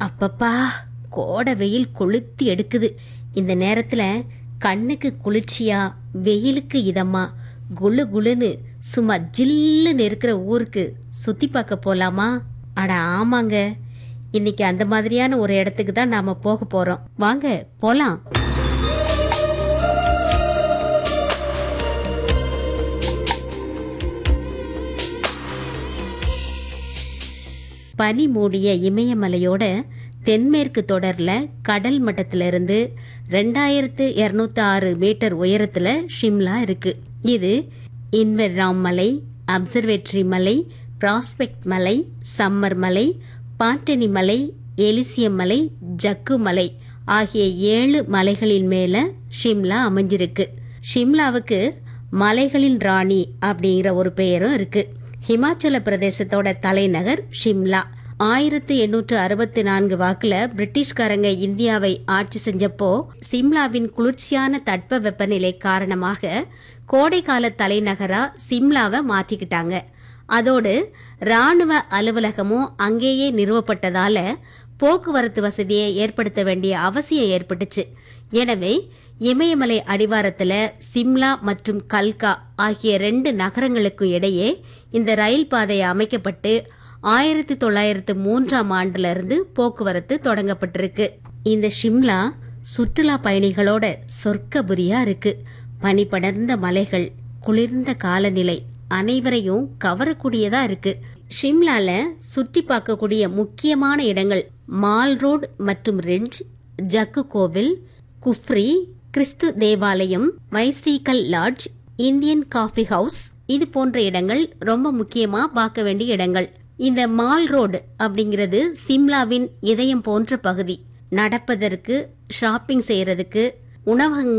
அப்பப்பா கோடை வெயில் கொளுத்தி எடுக்குது இந்த நேரத்துல கண்ணுக்கு குளிர்ச்சியா வெயிலுக்கு இதமா குளு குளுன்னு சும்மா ஜில்லுன்னு இருக்கிற ஊருக்கு சுத்தி பார்க்க போலாமா அட ஆமாங்க இன்னைக்கு அந்த மாதிரியான ஒரு இடத்துக்கு தான் நாம போக போறோம் வாங்க போலாம் பனி மூடிய இமயமலையோட தென்மேற்கு தொடர்ல கடல் மட்டத்திலிருந்து ரெண்டாயிரத்து இரநூத்தி ஆறு மீட்டர் உயரத்துல ஷிம்லா இருக்கு இது இன்வெர்ராம் மலை அப்சர்வேட்டரி மலை ப்ராஸ்பெக்ட் மலை சம்மர் மலை பாட்டனி மலை எலிசியம் மலை ஜக்கு மலை ஆகிய ஏழு மலைகளின் மேல ஷிம்லா அமைஞ்சிருக்கு ஷிம்லாவுக்கு மலைகளின் ராணி அப்படிங்கிற ஒரு பெயரும் இருக்கு ஹிமாச்சல பிரதேசத்தோட தலைநகர் ஷிம்லா ஆயிரத்தி எண்ணூற்று அறுபத்தி நான்கு வாக்குல பிரிட்டிஷ்காரங்க இந்தியாவை ஆட்சி செஞ்சப்போ சிம்லாவின் குளிர்ச்சியான தட்ப வெப்பநிலை காரணமாக கோடைக்கால தலைநகரா சிம்லாவை மாற்றிக்கிட்டாங்க அதோடு ராணுவ அலுவலகமும் அங்கேயே நிறுவப்பட்டதால போக்குவரத்து வசதியை ஏற்படுத்த வேண்டிய அவசியம் ஏற்பட்டுச்சு எனவே இமயமலை அடிவாரத்துல சிம்லா மற்றும் கல்கா ஆகிய ரெண்டு நகரங்களுக்கும் இடையே இந்த ரயில் பாதை அமைக்கப்பட்டு ஆயிரத்தி தொள்ளாயிரத்து மூன்றாம் ஆண்டுல இருந்து போக்குவரத்து தொடங்கப்பட்டிருக்கு இந்த ஷிம்லா சுற்றுலா பயணிகளோட சொர்க்கபுரியா இருக்கு பனி படர்ந்த மலைகள் குளிர்ந்த காலநிலை அனைவரையும் கவரக்கூடியதா இருக்கு ஷிம்லால சுற்றி பார்க்கக்கூடிய முக்கியமான இடங்கள் மால் ரோட் மற்றும் ரிட்ஜ் ஜக்கு கோவில் குஃப்ரி கிறிஸ்து தேவாலயம் viceregal lodge Indian coffee house இது போன்ற இடங்கள் ரொம்ப முக்கியமா பார்க்க வேண்டிய இடங்கள் இந்த மால் ரோடு அப்படிங்கிறது சிம்லாவின் இதயம் போன்ற பகுதி நடப்பதற்கு ஷாப்பிங் செய்யறதுக்கு உணவகங்கள்